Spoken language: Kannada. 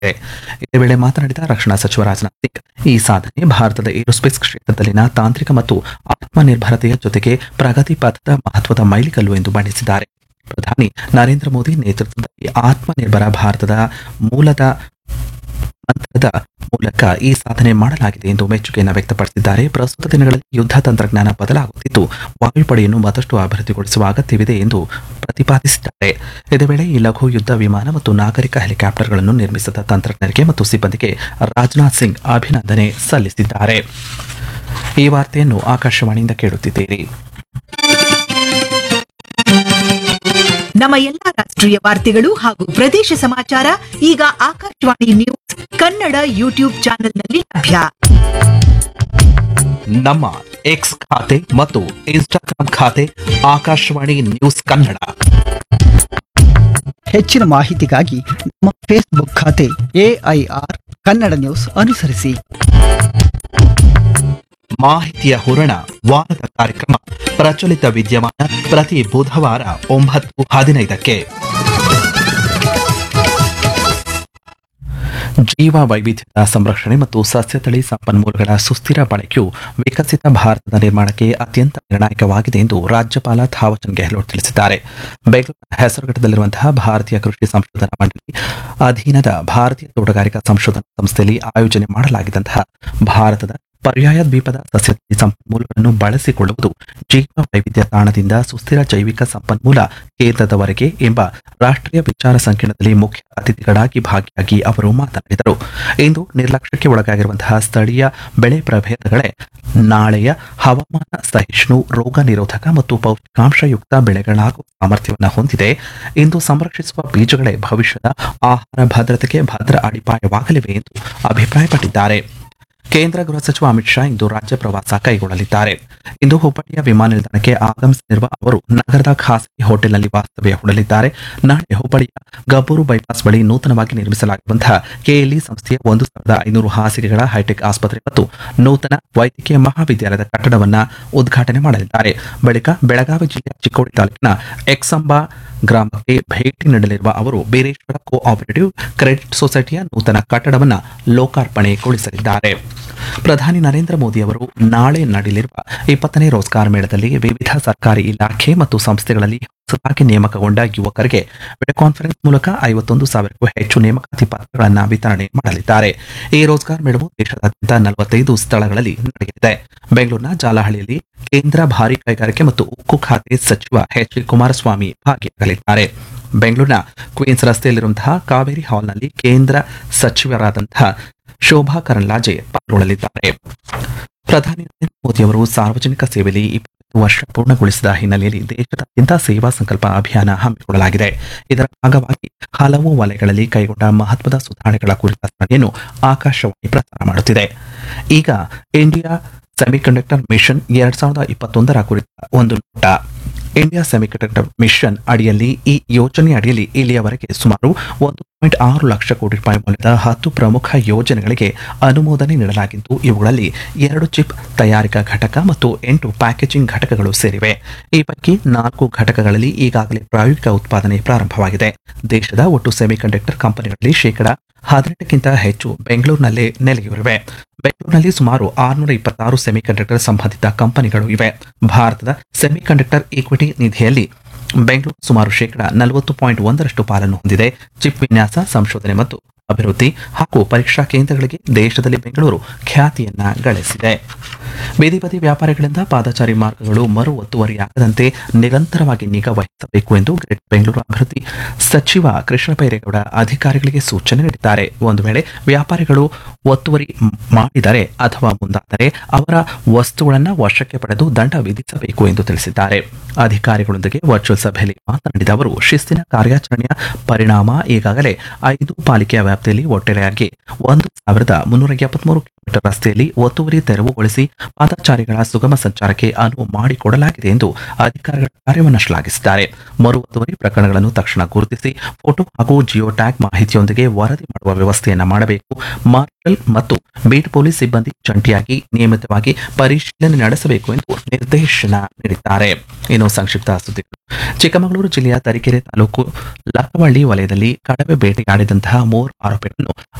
ಮಾಡಲಾಗಿದೆ ಇದೇ ವೇಳೆ ಮಾತನಾಡಿದ ರಕ್ಷಣಾ ಸಚಿವ ರಾಜನಾಥ್ ಸಿಂಗ್ ಈ ಸಾಧನೆ ಭಾರತದ ಏರೋಸ್ಪೇಸ್ ಕ್ಷೇತ್ರದಲ್ಲಿನ ತಾಂತ್ರಿಕ ಮತ್ತು ಆತ್ಮನಿರ್ಭರತೆಯ ಜೊತೆಗೆ ಪ್ರಗತಿ ಪಥದ ಮಹತ್ವದ ಮೈಲಿಗಲ್ಲು ಎಂದು ಬಣ್ಣಿಸಿದ್ದಾರೆ ಪ್ರಧಾನಿ ನರೇಂದ್ರ ಮೋದಿ ನೇತೃತ್ವದಲ್ಲಿ ಆತ್ಮನಿರ್ಭರ ಭಾರತದ ಮೂಲದ ಮಂತ್ರದ ಮೂಲಕ ಈ ಸಾಧನೆ ಮಾಡಲಾಗಿದೆ ಎಂದು ಮೆಚ್ಚುಗೆಯನ್ನು ವ್ಯಕ್ತಪಡಿಸಿದ್ದಾರೆ ಪ್ರಸ್ತುತ ದಿನಗಳಲ್ಲಿ ಯುದ್ಧ ತಂತ್ರಜ್ಞಾನ ಬದಲಾಗುತ್ತಿದ್ದು ವಾಯುಪಡೆಯನ್ನು ಮತ್ತಷ್ಟು ಅಭಿವೃದ್ಧಿಗೊಳಿಸುವ ಅಗತ್ಯವಿದೆ ಎಂದು ಪ್ರತಿಪಾದಿಸಿದ್ದಾರೆ ಇದೇ ವೇಳೆ ಈ ಲಘು ಯುದ್ಧ ವಿಮಾನ ಮತ್ತು ನಾಗರಿಕ ಹೆಲಿಕಾಪ್ಟರ್ಗಳನ್ನು ನಿರ್ಮಿಸಿದ ತಂತ್ರಜ್ಞರಿಗೆ ಮತ್ತು ಸಿಬ್ಬಂದಿಗೆ ರಾಜನಾಥ್ ಸಿಂಗ್ ಅಭಿನಂದನೆ ಸಲ್ಲಿಸಿದ್ದಾರೆ ಈ ವಾರ್ತೆಯನ್ನು ಆಕಾಶವಾಣಿಯಿಂದ ಕೇಳುತ್ತಿದ್ದೀರಿ ನಮ್ಮ ಎಲ್ಲಾ ರಾಷ್ಟ್ರೀಯ ವಾರ್ತೆಗಳು ಹಾಗೂ ಪ್ರದೇಶ ಸಮಾಚಾರ ಈಗ ಆಕಾಶವಾಣಿ ನ್ಯೂಸ್ ಕನ್ನಡ ಯೂಟ್ಯೂಬ್ ಚಾನೆಲ್ನಲ್ಲಿ ಲಭ್ಯ ನಮ್ಮ ಎಕ್ಸ್ ಖಾತೆ ಮತ್ತು ಇನ್ಸ್ಟಾಗ್ರಾಂ ಖಾತೆ ಆಕಾಶವಾಣಿ ನ್ಯೂಸ್ ಕನ್ನಡ ಹೆಚ್ಚಿನ ಮಾಹಿತಿಗಾಗಿ ನಮ್ಮ ಫೇಸ್ಬುಕ್ ಖಾತೆ ಎಐಆರ್ ಕನ್ನಡ ನ್ಯೂಸ್ ಅನುಸರಿಸಿ ಮಾಹಿತಿಯ ಹೂರಣ ವಾರದ ಕಾರ್ಯಕ್ರಮ ಪ್ರಚಲಿತ ವಿದ್ಯಮಾನ ಪ್ರತಿ ಬುಧವಾರ ಒಂಬತ್ತು ಹದಿನೈದಕ್ಕೆ ಜೀವ ವೈವಿಧ್ಯದ ಸಂರಕ್ಷಣೆ ಮತ್ತು ಸಸ್ಯತಳಿ ಸಂಪನ್ಮೂಲಗಳ ಸುಸ್ಥಿರ ಬಳಕೆಯು ವಿಕಸಿತ ಭಾರತದ ನಿರ್ಮಾಣಕ್ಕೆ ಅತ್ಯಂತ ನಿರ್ಣಾಯಕವಾಗಿದೆ ಎಂದು ರಾಜ್ಯಪಾಲ ಥಾವರ್ಚಂದ್ ಗೆಹ್ಲೋಟ್ ತಿಳಿಸಿದ್ದಾರೆ ಬೆಂಗಳೂರಿನ ಹೆಸರುಘಟ್ಟದಲ್ಲಿರುವಂತಹ ಭಾರತೀಯ ಕೃಷಿ ಸಂಶೋಧನಾ ಮಂಡಳಿ ಅಧೀನದ ಭಾರತೀಯ ತೋಟಗಾರಿಕಾ ಸಂಶೋಧನಾ ಸಂಸ್ಥೆಯಲ್ಲಿ ಆಯೋಜನೆ ಮಾಡಲಾಗಿದ್ದಂತಹ ಭಾರತದ ಪರ್ಯಾಯ ದ್ವೀಪದ ಸಸ್ಯತಳಿ ಸಂಪನ್ಮೂಲಗಳನ್ನು ಬಳಸಿಕೊಳ್ಳುವುದು ಜೀವ ವೈವಿಧ್ಯ ತಾಣದಿಂದ ಸುಸ್ಥಿರ ಜೈವಿಕ ಸಂಪನ್ಮೂಲ ಕೇಂದ್ರದವರೆಗೆ ಎಂಬ ರಾಷ್ಟ್ರೀಯ ವಿಚಾರ ಸಂಕಿರಣದಲ್ಲಿ ಮುಖ್ಯ ಅತಿಥಿಗಳಾಗಿ ಭಾಗಿಯಾಗಿ ಅವರು ಮಾತನಾಡಿದರು ಇಂದು ನಿರ್ಲಕ್ಷ್ಯಕ್ಕೆ ಒಳಗಾಗಿರುವಂತಹ ಸ್ಥಳೀಯ ಬೆಳೆ ಪ್ರಭೇದಗಳೇ ನಾಳೆಯ ಹವಾಮಾನ ಸಹಿಷ್ಣು ರೋಗ ನಿರೋಧಕ ಮತ್ತು ಪೌಷ್ಟಿಕಾಂಶಯುಕ್ತ ಬೆಳೆಗಳಾಗುವ ಸಾಮರ್ಥ್ಯವನ್ನು ಹೊಂದಿದೆ ಇಂದು ಸಂರಕ್ಷಿಸುವ ಬೀಜಗಳೇ ಭವಿಷ್ಯದ ಆಹಾರ ಭದ್ರತೆಗೆ ಭದ್ರ ಅಡಿಪಾಯವಾಗಲಿವೆ ಎಂದು ಅಭಿಪ್ರಾಯಪಟ್ಟಿದ್ದಾರೆ ಕೇಂದ್ರ ಗೃಹ ಸಚಿವ ಅಮಿತ್ ಶಾ ಇಂದು ರಾಜ್ಯ ಪ್ರವಾಸ ಕೈಗೊಳ್ಳಲಿದ್ದಾರೆ ಇಂದು ಹುಬ್ಬಳ್ಳಿಯ ವಿಮಾನ ನಿಲ್ದಾಣಕ್ಕೆ ಆಗಮಿಸಲಿರುವ ಅವರು ನಗರದ ಖಾಸಗಿ ಹೋಟೆಲ್ನಲ್ಲಿ ವಾಸ್ತವ್ಯ ಹೂಡಲಿದ್ದಾರೆ ನಾಳೆ ಹುಬ್ಬಳ್ಳಿಯ ಗಬ್ಬೂರು ಬೈಪಾಸ್ ಬಳಿ ನೂತನವಾಗಿ ನಿರ್ಮಿಸಲಾಗಿರುವಂತಹ ಕೆಎಲ್ಇ ಸಂಸ್ಥೆಯ ಒಂದು ಸಾವಿರದ ಐನೂರು ಹಾಸಿಗೆಗಳ ಹೈಟೆಕ್ ಆಸ್ಪತ್ರೆ ಮತ್ತು ನೂತನ ವೈದ್ಯಕೀಯ ಮಹಾವಿದ್ಯಾಲಯದ ಕಟ್ಟಡವನ್ನು ಉದ್ಘಾಟನೆ ಮಾಡಲಿದ್ದಾರೆ ಬಳಿಕ ಬೆಳಗಾವಿ ಜಿಲ್ಲೆಯ ಚಿಕ್ಕೋಡಿ ತಾಲೂಕಿನ ಎಕ್ಸಂಬಾ ಗ್ರಾಮಕ್ಕೆ ಭೇಟಿ ನೀಡಲಿರುವ ಅವರು ಬೀರೇಶ್ವರ ಕೋ ಆಪರೇಟಿವ್ ಕ್ರೆಡಿಟ್ ಸೊಸೈಟಿಯ ನೂತನ ಕಟ್ಟಡವನ್ನು ಲೋಕಾರ್ಪಣೆಗೊಳಿಸಲಿದ್ದಾರೆ ಪ್ರಧಾನಿ ನರೇಂದ್ರ ಮೋದಿ ಅವರು ನಾಳೆ ನಡೆಯಲಿರುವ ಇಪ್ಪತ್ತನೇ ರೋಜ್ಗಾರ್ ಮೇಳದಲ್ಲಿ ವಿವಿಧ ಸರ್ಕಾರಿ ಇಲಾಖೆ ಮತ್ತು ಸಂಸ್ಥೆಗಳಲ್ಲಿ ಹೊಸದಾಗಿ ನೇಮಕಗೊಂಡ ಯುವಕರಿಗೆ ವಿಡಿಯೋ ಕಾನ್ಫರೆನ್ಸ್ ಮೂಲಕ ಐವತ್ತೊಂದು ಸಾವಿರಕ್ಕೂ ಹೆಚ್ಚು ನೇಮಕಾತಿ ಪತ್ರಗಳನ್ನು ವಿತರಣೆ ಮಾಡಲಿದ್ದಾರೆ ಈ ರೋಜ್ಗಾರ್ ಮೇಳವು ದೇಶದಾದ್ಯಂತ ನಲವತ್ತೈದು ಸ್ಥಳಗಳಲ್ಲಿ ನಡೆಯಲಿದೆ ಬೆಂಗಳೂರಿನ ಜಾಲಹಳ್ಳಿಯಲ್ಲಿ ಕೇಂದ್ರ ಭಾರಿ ಕೈಗಾರಿಕೆ ಮತ್ತು ಉಕ್ಕು ಖಾತೆ ಸಚಿವ ಎಚ್ ಡಿ ಕುಮಾರಸ್ವಾಮಿ ಭಾಗಿಯಾಗಲಿದ್ದಾರೆ ಬೆಂಗಳೂರಿನ ಕ್ವೀನ್ಸ್ ರಸ್ತೆಯಲ್ಲಿರುವಂತಹ ಕಾವೇರಿ ಹಾಲ್ನಲ್ಲಿ ಕೇಂದ್ರ ಸಚಿವರಾದಂತಹ ಶೋಭಾ ಕರಂದ್ಲಾಜೆ ಪಾಲ್ಗೊಳ್ಳಲಿದ್ದಾರೆ ಪ್ರಧಾನಿ ನರೇಂದ್ರ ಮೋದಿ ಅವರು ಸಾರ್ವಜನಿಕ ಸೇವೆಯಲ್ಲಿ ಇಪ್ಪತ್ತು ವರ್ಷ ಪೂರ್ಣಗೊಳಿಸಿದ ಹಿನ್ನೆಲೆಯಲ್ಲಿ ದೇಶದಾದ್ಯಂತ ಸೇವಾ ಸಂಕಲ್ಪ ಅಭಿಯಾನ ಹಮ್ಮಿಕೊಳ್ಳಲಾಗಿದೆ ಇದರ ಭಾಗವಾಗಿ ಹಲವು ವಲಯಗಳಲ್ಲಿ ಕೈಗೊಂಡ ಮಹತ್ವದ ಸುಧಾರಣೆಗಳ ಕುರಿತ ಸರಣಿಯನ್ನು ಆಕಾಶವಾಣಿ ಪ್ರಸಾರ ಮಾಡುತ್ತಿದೆ ಈಗ ಇಂಡಿಯಾ ಸೆಮಿಕಂಡಕ್ಟರ್ ಮಿಷನ್ ಎರಡ್ ಸಾವಿರದ ಇಪ್ಪತ್ತೊಂದರ ಕುರಿತ ಒಂದು ನೋಟ ಇಂಡಿಯಾ ಸೆಮಿಕಂಡಕ್ಟರ್ ಮಿಷನ್ ಅಡಿಯಲ್ಲಿ ಈ ಯೋಜನೆ ಅಡಿಯಲ್ಲಿ ಇಲ್ಲಿಯವರೆಗೆ ಸುಮಾರು ಒಂದು ಪಾಯಿಂಟ್ ಆರು ಲಕ್ಷ ಕೋಟಿ ರೂಪಾಯಿ ಮೌಲ್ಯದ ಹತ್ತು ಪ್ರಮುಖ ಯೋಜನೆಗಳಿಗೆ ಅನುಮೋದನೆ ನೀಡಲಾಗಿದ್ದು ಇವುಗಳಲ್ಲಿ ಎರಡು ಚಿಪ್ ತಯಾರಿಕಾ ಘಟಕ ಮತ್ತು ಎಂಟು ಪ್ಯಾಕೇಜಿಂಗ್ ಘಟಕಗಳು ಸೇರಿವೆ ಈ ಪೈಕಿ ನಾಲ್ಕು ಘಟಕಗಳಲ್ಲಿ ಈಗಾಗಲೇ ಪ್ರಾಯೋಗಿಕ ಉತ್ಪಾದನೆ ಪ್ರಾರಂಭವಾಗಿದೆ ದೇಶದ ಒಟ್ಟು ಸೆಮಿಕಂಡಕ್ಟರ್ ಕಂಪನಿಗಳಲ್ಲಿ ಶೇಕಡಾ ಹದಿನೆಂಟಕ್ಕಿಂತ ಹೆಚ್ಚು ಬೆಂಗಳೂರಿನಲ್ಲೇ ನೆಲೆಯೂರಿವೆ ಬೆಂಗಳೂರಿನಲ್ಲಿ ಸುಮಾರು ಆರುನೂರ ಇಪ್ಪತ್ತಾರು ಸೆಮಿಕಂಡಕ್ಟರ್ ಸಂಬಂಧಿತ ಕಂಪನಿಗಳು ಇವೆ ಭಾರತದ ಸೆಮಿಕಂಡಕ್ಟರ್ ಈಕ್ವಿಟಿ ನಿಧಿಯಲ್ಲಿ ಬೆಂಗಳೂರು ಸುಮಾರು ಶೇಕಡಾ ನಲವತ್ತು ಪಾಯಿಂಟ್ ಒಂದರಷ್ಟು ಪಾಲನ್ನು ಹೊಂದಿದೆ ಚಿಪ್ ವಿನ್ಯಾಸ ಸಂಶೋಧನೆ ಮತ್ತು ಅಭಿವೃದ್ಧಿ ಹಾಗೂ ಪರೀಕ್ಷಾ ಕೇಂದ್ರಗಳಿಗೆ ದೇಶದಲ್ಲಿ ಬೆಂಗಳೂರು ಖ್ಯಾತಿಯನ್ನ ಗಳಿಸಿದೆ ಬೀದಿ ಬದಿ ವ್ಯಾಪಾರಿಗಳಿಂದ ಪಾದಚಾರಿ ಮಾರ್ಗಗಳು ಮರು ಒತ್ತುವರಿಯಾಗದಂತೆ ನಿರಂತರವಾಗಿ ನಿಗಾ ವಹಿಸಬೇಕು ಎಂದು ಗ್ರೇಟ್ ಬೆಂಗಳೂರು ಅಭಿವೃದ್ಧಿ ಸಚಿವ ಕೃಷ್ಣ ಬೈರೇಗೌಡ ಅಧಿಕಾರಿಗಳಿಗೆ ಸೂಚನೆ ನೀಡಿದ್ದಾರೆ ಒಂದು ವೇಳೆ ವ್ಯಾಪಾರಿಗಳು ಒತ್ತುವರಿ ಮಾಡಿದರೆ ಅಥವಾ ಮುಂದಾದರೆ ಅವರ ವಸ್ತುಗಳನ್ನು ವಶಕ್ಕೆ ಪಡೆದು ದಂಡ ವಿಧಿಸಬೇಕು ಎಂದು ತಿಳಿಸಿದ್ದಾರೆ ಅಧಿಕಾರಿಗಳೊಂದಿಗೆ ವರ್ಚುವಲ್ ಸಭೆಯಲ್ಲಿ ಮಾತನಾಡಿದ ಅವರು ಶಿಸ್ತಿನ ಕಾರ್ಯಾಚರಣೆಯ ಪರಿಣಾಮ ಈಗಾಗಲೇ ಐದು ಪಾಲಿಕೆಯ ವ್ಯಾಪ್ತಿಯಲ್ಲಿ ಒಟ್ಟಾರೆಯಾಗಿ ಒಂದು ಸಾವಿರದ ಮುನ್ನೂರ ಎಪ್ಪತ್ಮೂರು ಕಿಲೋಮೀಟರ್ ರಸ್ತೆಯಲ್ಲಿ ಒತ್ತುವರಿ ತೆರವುಗೊಳಿಸಿ ಪಾದಚಾರಿಗಳ ಸುಗಮ ಸಂಚಾರಕ್ಕೆ ಅನುವು ಮಾಡಿಕೊಡಲಾಗಿದೆ ಎಂದು ಅಧಿಕಾರಿಗಳ ಕಾರ್ಯವನ್ನು ಶ್ಲಾಘಿಸಿದ್ದಾರೆ ಮರು ಒತ್ತುವರಿ ಪ್ರಕರಣಗಳನ್ನು ತಕ್ಷಣ ಗುರುತಿಸಿ ಫೋಟೋ ಹಾಗೂ ಜಿಯೋ ಟ್ಯಾಗ್ ಮಾಹಿತಿಯೊಂದಿಗೆ ವರದಿ ಮಾಡುವ ವ್ಯವಸ್ಥೆಯನ್ನ ಮಾಡಬೇಕು ಮಾರ್ಷಲ್ ಮತ್ತು ಬೀಟ್ ಪೊಲೀಸ್ ಸಿಬ್ಬಂದಿ ಜಂಟಿಯಾಗಿ ನಿಯಮಿತವಾಗಿ ಪರಿಶೀಲನೆ ನಡೆಸಬೇಕು ಎಂದು ನಿರ್ದೇಶನ ನೀಡಿದ್ದಾರೆ ಇನ್ನು ಸಂಕ್ಷಿಪ್ತ ಸುದ್ದಿಗಳು ಚಿಕ್ಕಮಗಳೂರು ಜಿಲ್ಲೆಯ ತರೀಕೆರೆ ತಾಲೂಕು ಲಕ್ಕವಳ್ಳಿ ವಲಯದಲ್ಲಿ ಕಡವೆ ಬೇಟೆಯಾಡಿದಂತಹ ಮೂವರು ಆರೋಪಿಗಳನ್ನು